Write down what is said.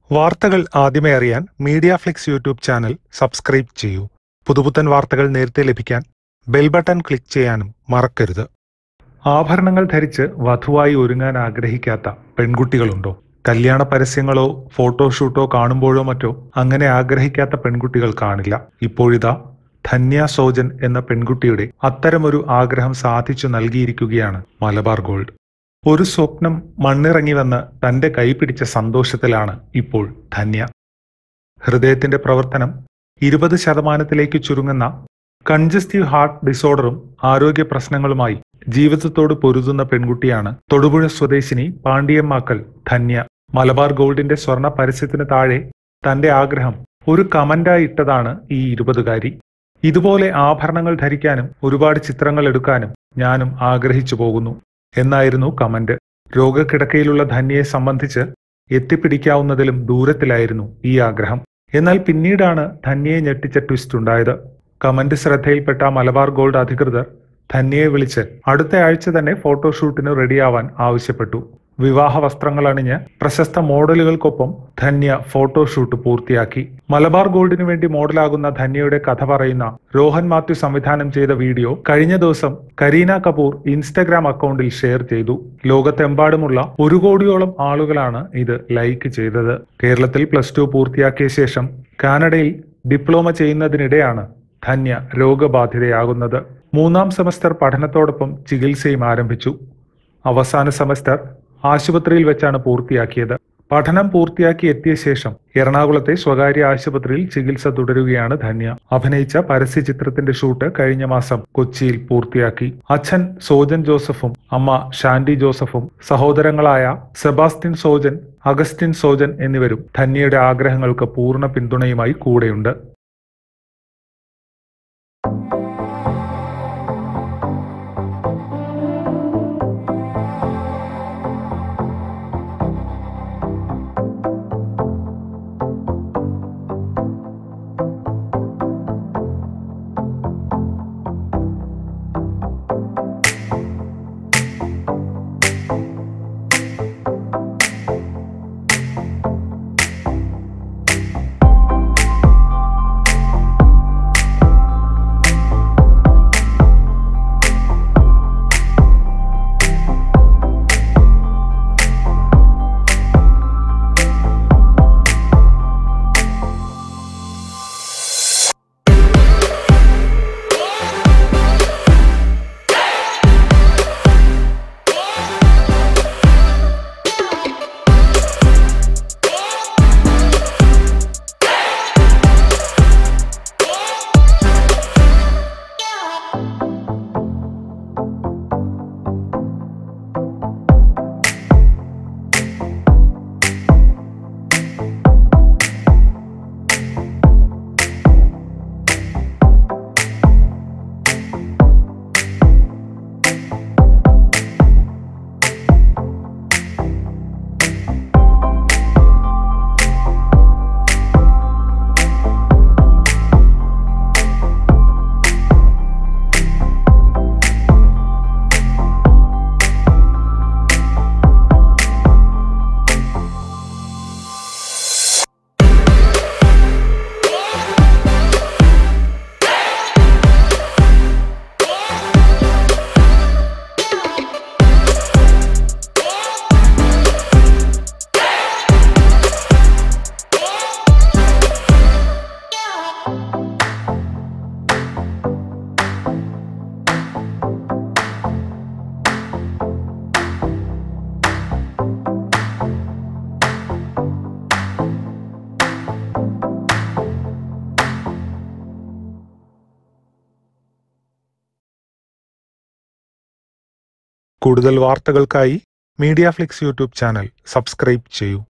വാർത്തകൾ ആദ്യമേ അറിയാൻ Media Flix YouTube channel subscribe ചെയ്യൂ പുതുപുത്തൻ വാർത്തകൾ നേരത്തെ ലഭിക്കാൻ ബെൽ ബട്ടൺ ക്ലിക്ക് ചെയ്യാനും മറക്കരുത് ആഭരണങ്ങൾ ധരിച്ച് വധുവായി ഒരുങ്ങാൻ ആഗ്രഹിക്കാത്ത പെൺകുട്ടികളുണ്ടോ കല്യാണ പരസ്യങ്ങളോ ഫോട്ടോഷൂട്ടോ കാണുമ്പോഴോ മറ്റോ അങ്ങനെ ആഗ്രഹിക്കാത്ത പെൺകുട്ടികൾ കാണില്ല ഇപ്പോഴിതാ ധന്യ സോജൻ എന്ന പെൺകുട്ടിയുടെ അത്തരമൊരു ആഗ്രഹം സാധിച്ചു നൽകിയിരിക്കുകയാണ് മലബാർ ഗോൾഡ് ഒരു സ്വപ്നം മണ്ണിറങ്ങി വന്ന് തന്റെ കൈ പിടിച്ച സന്തോഷത്തിലാണ് ഇപ്പോൾ ധന്യ ഹൃദയത്തിന്റെ പ്രവർത്തനം ഇരുപത് ശതമാനത്തിലേക്ക് ചുരുങ്ങുന്ന കൺജസ്റ്റീവ് ഹാർട്ട് ഡിസോർഡറും ആരോഗ്യ പ്രശ്നങ്ങളുമായി ജീവിതത്തോട് പൊരുതുന്ന പെൺകുട്ടിയാണ് തൊടുപുഴ സ്വദേശിനി പാണ്ഡിയമ്മാക്കൽ ധന്യ മലബാർ ഗോൾഡിന്റെ സ്വർണ പരസ്യത്തിന് താഴെ തന്റെ ആഗ്രഹം ഒരു കമന്റായി ഇട്ടതാണ് ഈ ഇരുപതുകാരി ഇതുപോലെ ആഭരണങ്ങൾ ധരിക്കാനും ഒരുപാട് ചിത്രങ്ങൾ എടുക്കാനും ഞാനും ആഗ്രഹിച്ചു പോകുന്നു എന്നായിരുന്നു കമന്റ് രോഗക്കിടക്കയിലുള്ള ധന്യയെ സംബന്ധിച്ച് എത്തിപ്പിടിക്കാവുന്നതിലും ദൂരത്തിലായിരുന്നു ഈ ആഗ്രഹം എന്നാൽ പിന്നീടാണ് ധന്യയെ ഞെട്ടിച്ച ട്വിസ്റ്റ് ഉണ്ടായത് കമന്റ് ശ്രദ്ധയിൽപ്പെട്ട മലബാർ ഗോൾഡ് അധികൃതർ ധന്യയെ വിളിച്ച് അടുത്ത ആഴ്ച തന്നെ ഫോട്ടോഷൂട്ടിന് റെഡിയാവാൻ ആവശ്യപ്പെട്ടു വിവാഹ വസ്ത്രങ്ങൾ അണിഞ്ഞ് പ്രശസ്ത മോഡലുകൾക്കൊപ്പം ധന്യ ഫോട്ടോഷൂട്ട് പൂർത്തിയാക്കി മലബാർ ഗോൾഡിനു വേണ്ടി മോഡലാകുന്ന ധന്യയുടെ കഥ പറയുന്ന രോഹൻ മാത്യു സംവിധാനം ചെയ്ത വീഡിയോ കഴിഞ്ഞ ദിവസം കരീന കപൂർ ഇൻസ്റ്റഗ്രാം അക്കൗണ്ടിൽ ഷെയർ ചെയ്തു ലോകത്തെമ്പാടുമുള്ള ഒരു കോടിയോളം ആളുകളാണ് ഇത് ലൈക്ക് ചെയ്തത് കേരളത്തിൽ പ്ലസ് ടു പൂർത്തിയാക്കിയ ശേഷം കാനഡയിൽ ഡിപ്ലോമ ചെയ്യുന്നതിനിടെയാണ് ധന്യ രോഗബാധിതയാകുന്നത് മൂന്നാം സെമസ്റ്റർ പഠനത്തോടൊപ്പം ചികിത്സയും ആരംഭിച്ചു അവസാന സെമസ്റ്റർ ആശുപത്രിയിൽ വെച്ചാണ് പൂർത്തിയാക്കിയത് പഠനം പൂർത്തിയാക്കി എത്തിയ ശേഷം എറണാകുളത്തെ സ്വകാര്യ ആശുപത്രിയിൽ ചികിത്സ തുടരുകയാണ് ധന്യ അഭിനയിച്ച പരസ്യ ചിത്രത്തിന്റെ ഷൂട്ട് കഴിഞ്ഞ മാസം കൊച്ചിയിൽ പൂർത്തിയാക്കി അച്ഛൻ സോജൻ ജോസഫും അമ്മ ഷാൻഡി ജോസഫും സഹോദരങ്ങളായ സെബാസ്റ്റ്യൻ സോജൻ അഗസ്റ്റിൻ സോജൻ എന്നിവരും ധന്യയുടെ ആഗ്രഹങ്ങൾക്ക് പൂർണ്ണ പിന്തുണയുമായി കൂടെയുണ്ട് കൂടുതൽ വാർത്തകൾക്കായി Media Flix YouTube channel subscribe ചെയ്യൂ